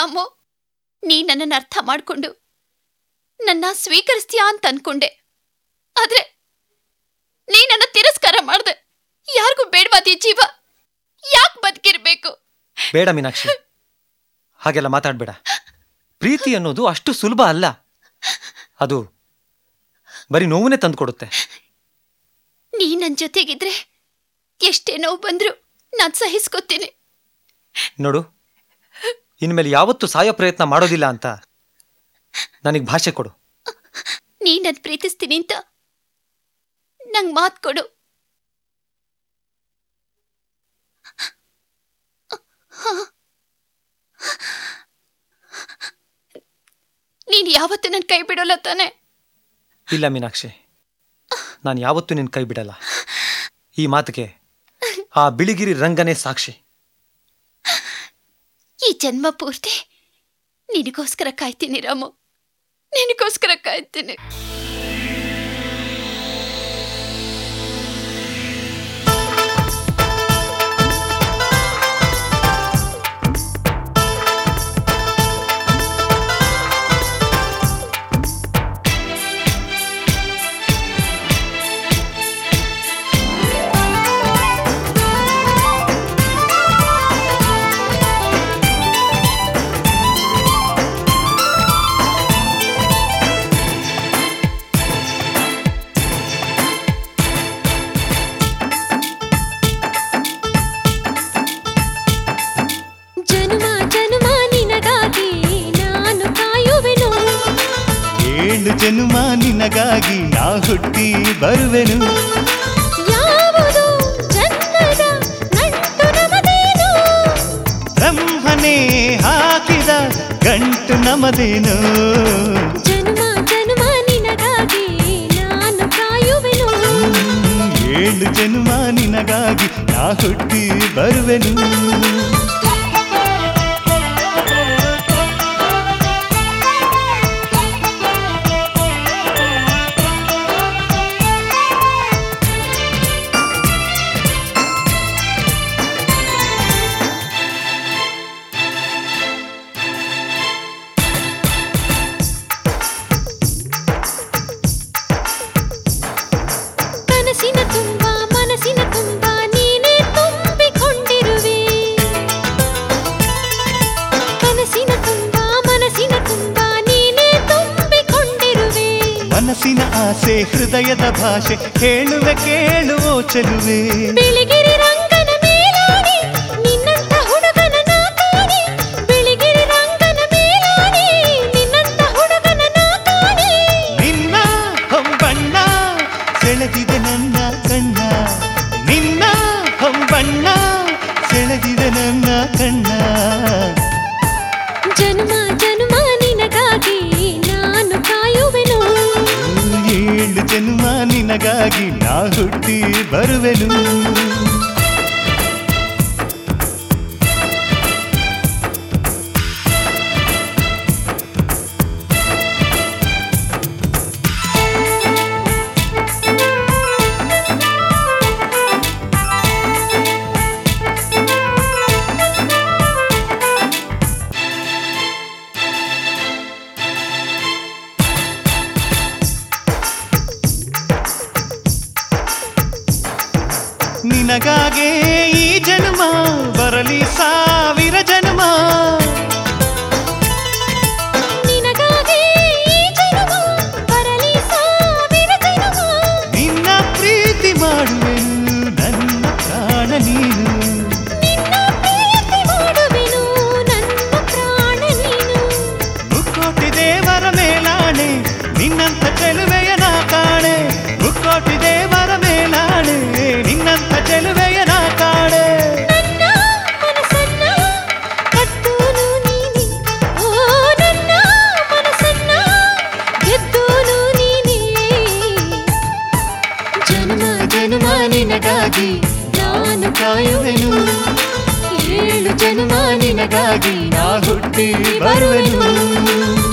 ರಾಮು ನೀ ನನ್ನನ್ನು ಅರ್ಥ ಮಾಡ್ಕೊಂಡು ನನ್ನ ಸ್ವೀಕರಿಸ್ತೀಯಾ ಅಂತ ಅನ್ಕೊಂಡೆ ಆದ್ರೆ ನೀ ನನ್ನ ತಿರಸ್ಕಾರ ಮಾಡ್ದೆ ಯಾರಿಗೂ ಬೇಡವಾದಿ ಜೀವ ಯಾಕೆ ಬದುಕಿರ್ಬೇಕು ಬೇಡ ಮೀನಾಕ್ಷಿ ಹಾಗೆಲ್ಲ ಮಾತಾಡ್ಬೇಡ ಪ್ರೀತಿ ಅನ್ನೋದು ಅಷ್ಟು ಸುಲಭ ಅಲ್ಲ ಅದು ಬರೀ ನೋವನ್ನೇ ತಂದುಕೊಡುತ್ತೆ ನೀ ನನ್ನ ಜೊತೆಗಿದ್ರೆ ಎಷ್ಟೇ ನೋವು ಬಂದ್ರು ನಾನು ಸಹಿಸ್ಕೊತೀನಿ ನೋಡು ಇನ್ಮೇಲೆ ಯಾವತ್ತೂ ಸಾಯೋ ಪ್ರಯತ್ನ ಮಾಡೋದಿಲ್ಲ ಅಂತ ನನಗೆ ಭಾಷೆ ಕೊಡು ನೀ ನನ್ ಪ್ರೀತಿಸ್ತೀನಿ ಅಂತ ನಂಗ್ ಮಾತ್ ಕೊಡು ನೀನ್ ಯಾವತ್ತೂ ನನ್ ಕೈ ಬಿಡೋಲ್ಲ ತಾನೆ ಇಲ್ಲ ಮೀನಾಕ್ಷಿ ನಾನು ಯಾವತ್ತೂ ನಿನ್ನ ಕೈ ಬಿಡಲ್ಲ ಈ ಮಾತಿಗೆ ಆ ಬಿಳಿಗಿರಿ ರಂಗನೇ ಸಾಕ್ಷಿ ಈ ಜನ್ಮ ಪೂರ್ತಿ ನಿನಗೋಸ್ಕರ ಕಾಯ್ತೀನಿ ರಾಮು ನಿನಗೋಸ್ಕರ ಕಾಯ್ತೀನಿ ಜನುಮ ಜನುಮ ನಿನಗಾಗಿ ನಾನು ಕಾಯುವೆನು ಏಳು ಜನುಮ ನಿನಗಾಗಿ ನಾ ಹುಟ್ಟಿ ಬರುವೆನು ಯಾವುದು ಜನ್ಮದ ನಂಟು ನಮದೇನು ಬ್ರಹ್ಮನೇ ಹಾಕಿದ ಗಂಟು ನಮದೇನು ಜನುಮ ಜನುಮ ನಿನಗಾಗಿ ನಾನು ಕಾಯುವೆನು ಏಳು ಜನುಮ ನಿನಗಾಗಿ ನಾ ಹುಟ್ಟಿ ಬರುವೆನು ಕನಸಿನ ತುಂಬ ಮನಸ್ಸಿನ ತುಂಬ ನೀನೇ ತುಂಬಿಕೊಂಡಿರುವೆ ಕನಸಿನ ತುಂಬ ಮನಸ್ಸಿನ ತುಂಬ ನೀನೇ ತುಂಬಿಕೊಂಡಿರುವೆ ಮನಸ್ಸಿನ ಆಸೆ ಹೃದಯದ ಭಾಷೆ ಹೇಳುವೆ ಕೇಳುವೋ ಚೆಲುವೆ ಬಿಳಿಗಿರಿ ರಂಗನ ಮೇಲಾಡಿ ನಿನ್ನಂತ ಹುಡುಗನ ನಾ ಕಾಣಿ ಬಿಳಿಗಿರಿ ರಂಗನ ಮೇಲಾಡಿ ನಿನ್ನಂತ ಹುಡುಗನ ನಾ ಕಾಣಿ ನಿನ್ನ ಹೊಂಬಣ್ಣ ಸೆಳೆದಿದೆ ನನ್ನ ಕಣ್ಣ ನಿನ್ನ ಹೊಂಬಣ್ಣ ಸೆಳೆದಿದೆ ನನ್ನ ಕಣ್ಣ ಜನ್ಮ ಜನ್ಮ ನಿನಗಾಗಿ ನಾನು ಕಾಯುವೆನು ಏಳು ಜನ್ಮ ನಿನಗಾಗಿ ನಾ ಹುಟ್ಟಿ ಬರುವೆನು ನಿನಗಾಗೆ ಈ ಜನ್ಮ ಬರಲಿ ಸಾವಿರ ಜನ್ಮ ನಿನಗಾಗಿ ಈ ಜನ್ಮ ಬರಲಿ ಸಾವಿರ ಜನ್ಮ ನಿನ್ನ ಪ್ರೀತಿ ಮಾಡುವೆನು ನನ್ನ ಪ್ರಾಣ ನೀನು ನಿನ್ನ ಪ್ರೀತಿ ಮಾಡುವೆನು ನನ್ನ ಪ್ರಾಣ ನೀನು ಮುಕ್ಕೋಟಿ ದೇವರ ಮೇಲಾಣೆ ನಿನ್ನಂಥ ಚೆಲುವೆಯ ನಾ ಕಾಣೆ ಮುಕ್ಕೋಟಿ ದೇವರ ಮೇಲಾಣೆ ನಿನ್ನಂಥ ಚೆಲುವೆಯ ನಾ ಕಾಣೆ ನನ್ನ ಮನಸ್ಸನ್ನ ಕದ್ದೋನು ನೀನೆ ಓ ನನ್ನ ಮನಸ್ಸನ್ನ ಗೆದ್ದೋನು ನೀನೆ ಜನ್ಮ ಜನ್ಮ ನಿನಗಾಗಿ ನಾನು ಕಾಯುವೆನು ಏಳು ಜನ್ಮ ನಿನಗಾಗಿ ನಾ ಹುಟ್ಟಿ ಬರುವೆನು